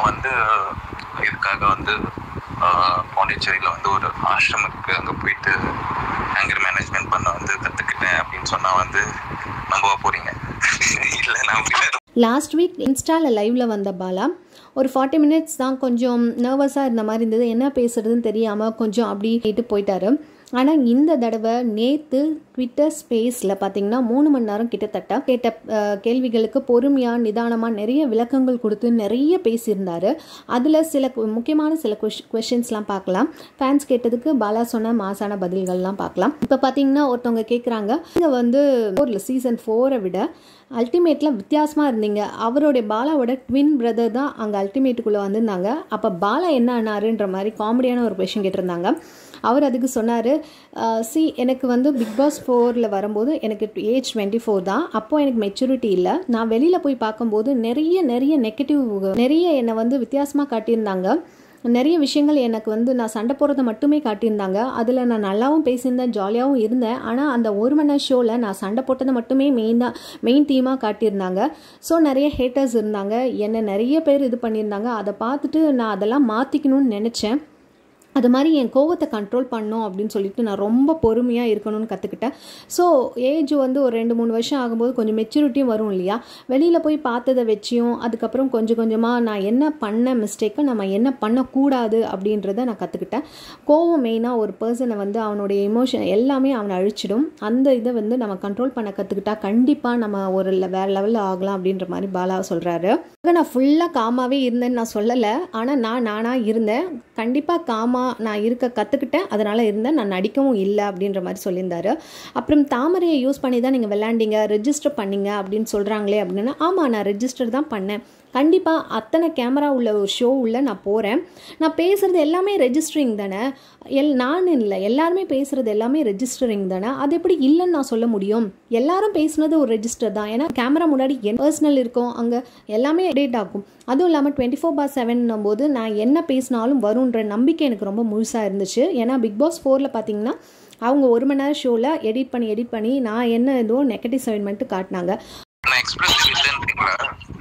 நான் வந்து இதுக்காக வந்து ஆஹ், பாண்டிச்சேரியில வந்து ஒரு ஆசிரமத்துக்கு அங்க போயிட்டு ஆங்கர் மேனேஜ்மெண்ட் பண்ண வந்து கத்துக்கிட்டேன் அப்படின்னு சொன்னா வந்து நம்ப போறீங்க இல்ல நான் அப்படி லாஸ்ட் வீக் இன்ஸ்டாவில் லைவில் வந்த பாலா ஒரு ஃபார்ட்டி மினிட்ஸ் தான் கொஞ்சம் நர்வஸாக இருந்த மாதிரி இருந்தது என்ன பேசுறதுன்னு தெரியாமல் கொஞ்சம் அப்படி கேட்டு போயிட்டாரு ஆனால் இந்த தடவை நேற்று ட்விட்டர் ஸ்பேஸில் பார்த்தீங்கன்னா மூணு மணி நேரம் கிட்டத்தட்ட கேட்ட அஹ், கேள்விகளுக்கு பொறுமையாக நிதானமாக நிறைய விளக்கங்கள் கொடுத்து நிறைய பேசியிருந்தாரு அதில் சில கு- முக்கியமான சில கொஷ் கொஷின்ஸ்லாம் பார்க்கலாம் ஃபேன்ஸ் கேட்டதுக்கு பாலா சொன்ன மாசான பதில்கள்லாம் பார்க்கலாம் இப்போ பார்த்தீங்கன்னா ஒருத்தவங்க கேட்குறாங்க நீங்கள் வந்து ஃபோரில் சீசன் ஃபோரை விட அல்டிமேட்டில் வித்தியாசமாக இருந்தீங்க அவருடைய பாலாவோட ட்வின் பிரதர் தான் அங்கே அல்டிமேட்டுக்குள்ளே வந்திருந்தாங்க அப்போ பாலா என்ன ஆனாருன்ற மாதிரி காமெடியான ஒரு கொஷின் கேட்டிருந்தாங்க அவர் அதுக்கு சொன்னார் சி எனக்கு வந்து பிக் பாஸ் ஃபோரில் வரும்போது எனக்கு ஏஜ் டுவெண்ட்டி ஃபோர் தான் அப்போ எனக்கு மெச்சூரிட்டி இல்லை நான் வெளியில் போய் பார்க்கும்போது நிறைய நிறைய நெகட்டிவ் நிறைய என்னை வந்து வித்தியாசமாக காட்டியிருந்தாங்க நிறைய விஷயங்கள் எனக்கு வந்து நான் சண்டை போடுறத மட்டுமே காட்டியிருந்தாங்க அதில் நான் நல்லாவும் பேசியிருந்தேன் ஜாலியாகவும் இருந்தேன் ஆனால் அந்த ஒரு மணி நேரம் ஷோவில் நான் சண்டை போட்டதை மட்டுமே மெயினாக மெயின் தீமாக காட்டியிருந்தாங்க ஸோ நிறைய ஹேட்டர்ஸ் இருந்தாங்க என்னை நிறைய பேர் இது பண்ணியிருந்தாங்க அதை பார்த்துட்டு நான் அதெல்லாம் மாற்றிக்கணும்னு நினச்சேன் அது மாதிரி என் கோவத்தை கண்ட்ரோல் பண்ணணும் அப்படின்னு சொல்லிட்டு நான் ரொம்ப பொறுமையாக இருக்கணும்னு கற்றுக்கிட்டேன் ஸோ ஏஜ் வந்து ஒரு ரெண்டு மூணு வருஷம் ஆகும்போது கொஞ்சம் மெச்சூரிட்டியும் வரும் இல்லையா வெளியில் போய் பார்த்ததை வச்சியும் அதுக்கப்புறம் கொஞ்சம் கொஞ்சமாக நான் என்ன பண்ண மிஸ்டேக்கை நம்ம என்ன பண்ணக்கூடாது அப்படின்றத நான் கற்றுக்கிட்டேன் கோவம் மெயினாக ஒரு பர்சனை வந்து அவனுடைய எமோஷன் எல்லாமே அவனை அழிச்சிடும் அந்த இதை வந்து நம்ம கண்ட்ரோல் பண்ண கற்றுக்கிட்டா கண்டிப்பாக நம்ம ஒரு le- வேற லெவலில் ஆகலாம் அப்படின்ற மாதிரி பாலா சொல்கிறாரு நான் ஃபுல்லாக காமாவே இருந்தேன்னு நான் சொல்லலை ஆனால் நான் நானாக இருந்தேன் கண்டிப்பாக காமா நான் இருக்க கற்றுக்கிட்டேன் அதனால் இருந்தேன் நான் நடிக்கவும் இல்லை அப்படின்ற மாதிரி சொல்லியிருந்தாரு அப்புறம் தாமரையை யூஸ் பண்ணி தான் நீங்கள் விளாண்டிங்க ரெஜிஸ்டர் பண்ணீங்க அப்படின்னு சொல்கிறாங்களே அப்படின்னா ஆமாம் நான் ரெஜிஸ்டர் தான் பண்ணேன் கண்டிப்பாக அத்தனை கேமரா உள்ள ஒரு ஷோ உள்ள நான் போகிறேன் நான் பேசுகிறது எல்லாமே ரெஜிஸ்டரிங் தானே எல் நான் இல்லை எல்லாருமே பேசுகிறது எல்லாமே ரெஜிஸ்டரிங் தானே அது எப்படி இல்லைன்னு நான் சொல்ல முடியும் எல்லாரும் பேசுனது ஒரு ரெஜிஸ்டர் தான் ஏன்னா கேமரா முன்னாடி என் பர்சனல் இருக்கும் அங்கே எல்லாமே அப்டேட் ஆகும் அதுவும் இல்லாமல் டுவெண்ட்டி ஃபோர் பார் செவன்னும் போது நான் என்ன பேசினாலும் வரும்ன்ற நம்பிக்கை எனக்கு ரொம்ப முழுசாக இருந்துச்சு ஏன்னா பிக் பாஸ் ஃபோரில் பார்த்தீங்கன்னா அவங்க ஒரு மணி நேரம் ஷோவில் எடிட் பண்ணி எடிட் பண்ணி நான் என்ன ஏதோ நெகட்டிவ் சைன் மட்டும் காட்டினாங்க நான் எக்ஸ்பிரஸ் இல்லைன்றீங்களா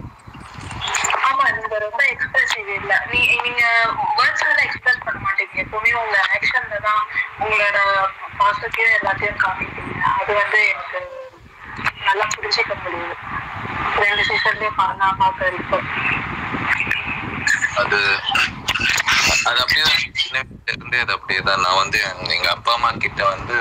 ஆமா நீங்க ரொம்ப எக்ஸ்பிரசிவ் இல்ல நீ நீங்க வேர்ட்ஸ்ல எக்ஸ்பிரஸ் பண்ண மாட்டீங்க எப்பவுமே உங்க ஆக்ஷன்ல தான் உங்களோட பாசிட்டிவ் எல்லாத்தையும் காமிப்பீங்க அது வந்து எனக்கு நல்லா புரிஞ்சுக்க முடியுது ரெண்டு சீசன்லயே நான் பார்க்க வரைக்கும் அது அது அப்படியேதான் சின்ன வயசுல இருந்தே அது அப்படியேதான் நான் வந்து எங்க அப்பா அம்மா கிட்ட வந்து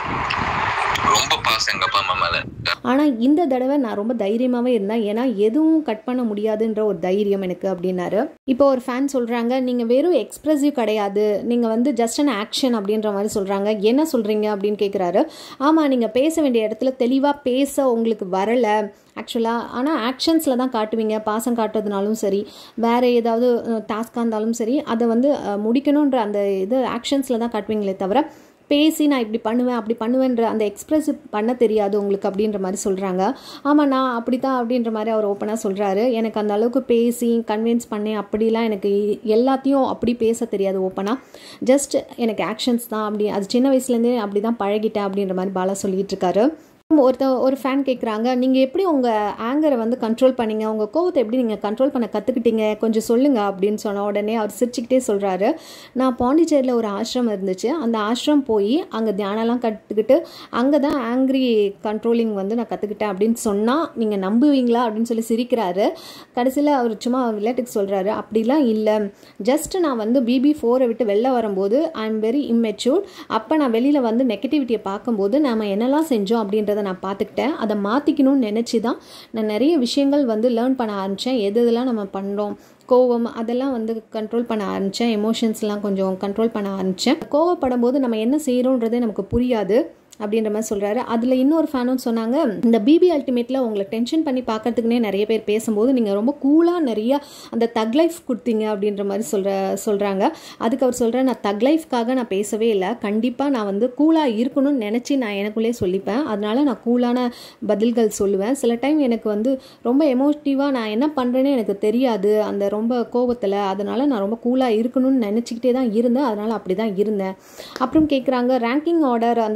ரொம்ப பாசம் எங்க அப்பா அம்மா மேல ஆனால் இந்த தடவை நான் ரொம்ப தைரியமாகவே இருந்தேன் ஏன்னா எதுவும் கட் பண்ண முடியாதுன்ற ஒரு தைரியம் எனக்கு அப்படின்னாரு இப்போ ஒரு ஃபேன் சொல்கிறாங்க நீங்கள் வெறும் எக்ஸ்ப்ரெசிவ் கிடையாது நீங்கள் வந்து ஜஸ்ட் அன் ஆக்ஷன் அப்படின்ற மாதிரி சொல்கிறாங்க என்ன சொல்கிறீங்க அப்படின்னு கேட்குறாரு ஆமாம் நீங்கள் பேச வேண்டிய இடத்துல தெளிவாக பேச உங்களுக்கு வரலை ஆக்சுவலாக ஆனால் ஆக்ஷன்ஸில் தான் காட்டுவீங்க பாசம் காட்டுறதுனாலும் சரி வேறு ஏதாவது டாஸ்காக இருந்தாலும் சரி அதை வந்து அஹ், முடிக்கணுன்ற அந்த இது ஆக்ஷன்ஸில் தான் காட்டுவீங்களே தவிர பேசி நான் இப்படி பண்ணுவேன் அப்படி பண்ணுவேன்ற அந்த எக்ஸ்பிரஸ் பண்ண தெரியாது உங்களுக்கு அப்படின்ற மாதிரி சொல்கிறாங்க ஆமாம் நான் அப்படி தான் அப்படின்ற மாதிரி அவர் ஓப்பனாக சொல்கிறாரு எனக்கு அந்த அளவுக்கு பேசி கன்வின்ஸ் பண்ணி அப்படிலாம் எனக்கு எல்லாத்தையும் அப்படி பேச தெரியாது ஓப்பனாக ஜஸ்ட் எனக்கு ஆக்ஷன்ஸ் தான் அப்படி அது சின்ன வயசுலேருந்தே அப்படி தான் பழகிட்டேன் அப்படின்ற மாதிரி பாலா சொல்லிட்டு இருக்காரு ஒருத்த ஒரு ஃபேன் கேட்குறாங்க நீங்கள் எப்படி உங்கள் ஆங்கரை வந்து கண்ட்ரோல் பண்ணீங்க உங்கள் கோவத்தை எப்படி நீங்கள் கண்ட்ரோல் பண்ண கற்றுக்கிட்டீங்க கொஞ்சம் சொல்லுங்கள் அப்படின்னு சொன்ன உடனே அவர் சிரிச்சுக்கிட்டே சொல்கிறாரு நான் பாண்டிச்சேரியில் ஒரு ஆசிரமம் இருந்துச்சு அந்த ஆசிரமம் போய் அங்கே தியானம்லாம் கற்றுக்கிட்டு அங்கே தான் ஆங்க்ரி கண்ட்ரோலிங் வந்து நான் கற்றுக்கிட்டேன் அப்படின்னு சொன்னால் நீங்கள் நம்புவீங்களா அப்படின்னு சொல்லி சிரிக்கிறாரு கடைசியில் அவர் சும்மா விளையாட்டுக்கு சொல்கிறாரு அப்படிலாம் இல்லை ஜஸ்ட் நான் வந்து பிபி ஃபோரை விட்டு வெளில வரும்போது ஐ எம் வெரி இம்மெச்சூர் அப்போ நான் வெளியில் வந்து நெகட்டிவிட்டியை பார்க்கும்போது நாம் என்னெல்லாம் செஞ்சோம் அப்படின்றத நான் பார்த்துக்கிட்டேன் அதை மாற்றிக்கணும்னு நினச்சி தான் நான் நிறைய விஷயங்கள் வந்து லேர்ன் பண்ண ஆரம்பித்தேன் எது எதெல்லாம் நம்ம பண்ணுறோம் கோவம் அதெல்லாம் வந்து கண்ட்ரோல் பண்ண ஆரம்பித்தேன் எமோஷன்ஸ்லாம் கொஞ்சம் கண்ட்ரோல் பண்ண ஆரம்பித்தேன் கோவப்படும் போது நம்ம என்ன செய்கிறோன்றதே நமக்கு புரியாது அப்படின்ற மாதிரி சொல்கிறாரு அதில் இன்னொரு ஃபேனும் சொன்னாங்க இந்த பிபி அல்டிமேட்டில் உங்களை டென்ஷன் பண்ணி பார்க்கறதுக்குனே நிறைய பேர் பேசும்போது நீங்கள் ரொம்ப கூலாக நிறைய அந்த தக் லைஃப் கொடுத்தீங்க அப்படின்ற மாதிரி சொல்கிற சொல்கிறாங்க அதுக்கு அவர் சொல்கிறேன் நான் தக் லைஃப்காக நான் பேசவே இல்லை கண்டிப்பாக நான் வந்து கூலாக இருக்கணும்னு நினச்சி நான் எனக்குள்ளே சொல்லிப்பேன் அதனால நான் கூலான பதில்கள் சொல்லுவேன் சில டைம் எனக்கு வந்து ரொம்ப எமோட்டிவாக நான் என்ன பண்ணுறேன்னு எனக்கு தெரியாது அந்த ரொம்ப கோபத்தில் அதனால நான் ரொம்ப கூலாக இருக்கணும்னு நினச்சிக்கிட்டே தான் இருந்தேன் அதனால் அப்படி தான் இருந்தேன் அப்புறம் கேட்குறாங்க ரேங்கிங் ஆர்டர் அந்த சேவிங்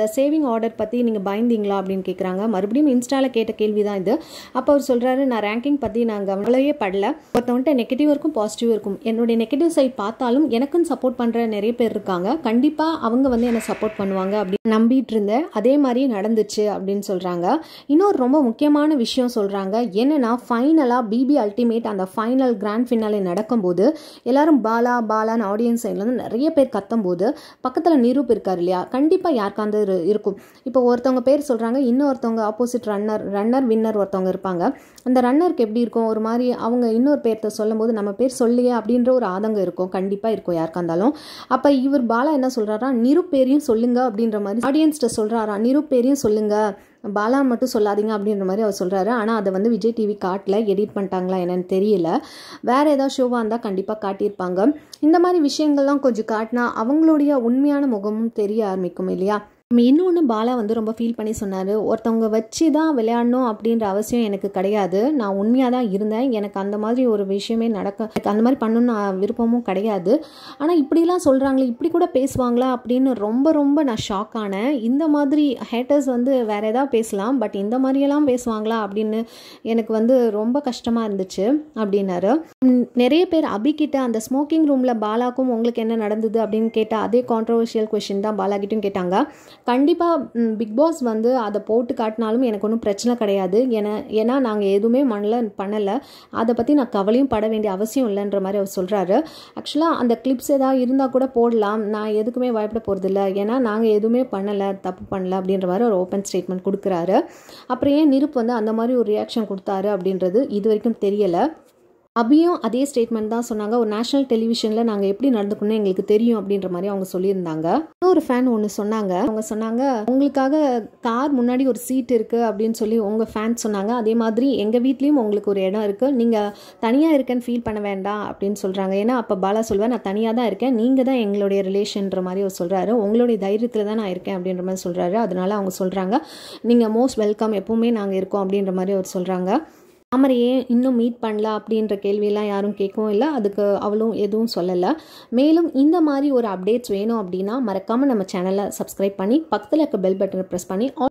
ஆர்டர் பற்றி நீங்கள் பயந்தீங்களா அப்படின்னு கேட்குறாங்க மறுபடியும் இன்ஸ்டாவில் கேட்ட கேள்வி தான் இது அப்போ அவர் சொல்கிறாரு நான் ரேங்கிங் பற்றி நான் கவலையே படல ஒருத்தவன்ட்ட நெகட்டிவ் இருக்கும் பாசிட்டிவ் இருக்கும் என்னுடைய நெகட்டிவ் சைட் பார்த்தாலும் எனக்குன்னு சப்போர்ட் பண்ணுற நிறைய பேர் இருக்காங்க கண்டிப்பாக அவங்க வந்து என்னை சப்போர்ட் பண்ணுவாங்க அப்படின்னு நம்பிட்டு இருந்தேன் அதே மாதிரி நடந்துச்சு அப்படின்னு சொல்கிறாங்க இன்னொரு ரொம்ப முக்கியமான விஷயம் சொல்கிறாங்க என்னென்னா ஃபைனலாக பிபி அல்டிமேட் அந்த ஃபைனல் கிராண்ட் ஃபினாலே நடக்கும்போது எல்லாரும் பாலா பாலான்னு ஆடியன்ஸ் சைட்லேருந்து நிறைய பேர் கத்தும்போது பக்கத்தில் நிரூப் இருக்கார் இல்லையா கண்டிப்பாக யாருக்காந்து இரு- இருக்கும் இப்போ ஒருத்தவங்க பேர் சொல்கிறாங்க இன்னொருத்தவங்க ஆப்போசிட் ரன்னர் ரன்னர் வின்னர் ஒருத்தவங்க இருப்பாங்க அந்த ரன்னருக்கு எப்படி இருக்கும் ஒரு மாதிரி அவங்க இன்னொரு பேர்த்த சொல்லும்போது நம்ம பேர் சொல்லியே அப்படின்ற ஒரு ஆதங்கம் இருக்கும் கண்டிப்பாக இருக்கும் யாருக்கா இருந்தாலும் அப்போ இவர் பாலா என்ன சொல்கிறாரா நிரு பேரையும் சொல்லுங்க அப்படின்ற மாதிரி ஆடியன்ஸ்கிட்ட சொல்கிறாரா நிரு பேரையும் சொல்லுங்க பாலா மட்டும் சொல்லாதீங்க அப்படின்ற மாதிரி அவர் சொல்கிறாரு ஆனால் அதை வந்து விஜய் டிவி காட்டல எடிட் பண்ணிட்டாங்களா என்னன்னு தெரியல வேறு ஏதாவது ஷோவாக இருந்தால் கண்டிப்பாக காட்டியிருப்பாங்க இந்த மாதிரி விஷயங்கள்லாம் கொஞ்சம் காட்டினா அவங்களுடைய உண்மையான முகமும் தெரிய ஆரம்பிக்கும் இல்லையா இன்னொன்று பாலா வந்து ரொம்ப ஃபீல் பண்ணி சொன்னார் ஒருத்தவங்க வச்சு தான் விளையாடணும் அப்படின்ற அவசியம் எனக்கு கிடையாது நான் உண்மையாக தான் இருந்தேன் எனக்கு அந்த மாதிரி ஒரு விஷயமே நடக்க எனக்கு அந்த மாதிரி பண்ணணும்னு நான் விருப்பமும் கிடையாது ஆனால் இப்படிலாம் சொல்கிறாங்களே இப்படி கூட பேசுவாங்களா அப்படின்னு ரொம்ப ரொம்ப நான் ஷாக் ஆனேன் இந்த மாதிரி ஹேட்டர்ஸ் வந்து வேறு ஏதாவது பேசலாம் பட் இந்த மாதிரியெல்லாம் பேசுவாங்களா அப்படின்னு எனக்கு வந்து ரொம்ப கஷ்டமாக இருந்துச்சு அப்படின்னாரு ம், நிறைய பேர் அபிகிட்ட அந்த ஸ்மோக்கிங் ரூமில் பாலாக்கும் உங்களுக்கு என்ன நடந்தது அப்படின்னு கேட்டால் அதே கான்ட்ரவர்ஷியல் கொஷின் தான் பாலாகிட்டும் கேட்டாங்க கண்டிப்பாக பிக் பாஸ் வந்து அதை போட்டு காட்டினாலும் எனக்கு ஒன்றும் பிரச்சனை கிடையாது ஏன்னா ஏன்னா நாங்கள் எதுவுமே பண்ணல பண்ணலை அதை பற்றி நான் கவலையும் பட வேண்டிய அவசியம் இல்லைன்ற மாதிரி அவர் சொல்கிறாரு ஆக்சுவலாக அந்த கிளிப்ஸ் ஏதாவது இருந்தால் கூட போடலாம் நான் எதுக்குமே பயப்பட போகிறதில்ல ஏன்னா நாங்கள் எதுவுமே பண்ணலை தப்பு பண்ணல அப்படின்ற மாதிரி ஒரு ஓப்பன் ஸ்டேட்மெண்ட் கொடுக்குறாரு அப்புறம் ஏன் நிருப் வந்து அந்த மாதிரி ஒரு ரியாக்ஷன் கொடுத்தாரு அப்படின்றது இது வரைக்கும் தெரியலை அபியும் அதே ஸ்டேட்மெண்ட் தான் சொன்னாங்க ஒரு நேஷனல் டெலிவிஷனில் நாங்கள் எப்படி நடந்துக்கணும் எங்களுக்கு தெரியும் அப்படின்ற மாதிரி அவங்க சொல்லியிருந்தாங்க இன்னொரு ஃபேன் ஒன்று சொன்னாங்க அவங்க சொன்னாங்க உங்களுக்காக கார் முன்னாடி ஒரு சீட் இருக்குது அப்படின்னு சொல்லி உங்கள் ஃபேன் சொன்னாங்க அதே மாதிரி எங்கள் வீட்லேயும் உங்களுக்கு ஒரு இடம் இருக்குது நீங்கள் தனியாக இருக்கேன்னு ஃபீல் பண்ண வேண்டாம் அப்படின்னு சொல்கிறாங்க ஏன்னா அப்போ பாலா சொல்லுவேன் நான் தனியாக தான் இருக்கேன் நீங்கள் தான் எங்களுடைய ரிலேஷன்ற மாதிரி அவர் சொல்கிறாரு உங்களுடைய தைரியத்தில் தான் நான் இருக்கேன் அப்படின்ற மாதிரி சொல்கிறாரு அதனால அவங்க சொல்கிறாங்க நீங்கள் மோஸ்ட் வெல்கம் எப்பவுமே நாங்கள் இருக்கோம் அப்படின்ற மாதிரி அவர் சொல்கிறாங்க தாமரையே இன்னும் மீட் பண்ணல அப்படின்ற கேள்வியெல்லாம் யாரும் கேட்கவும் இல்லை அதுக்கு அவளும் எதுவும் சொல்லலை மேலும் இந்த மாதிரி ஒரு அப்டேட்ஸ் வேணும் அப்படின்னா மறக்காமல் நம்ம சேனலை சப்ஸ்கிரைப் பண்ணி பக்கத்தில் இருக்க பெல் பட்டனை ப்ரெஸ் பண்ணி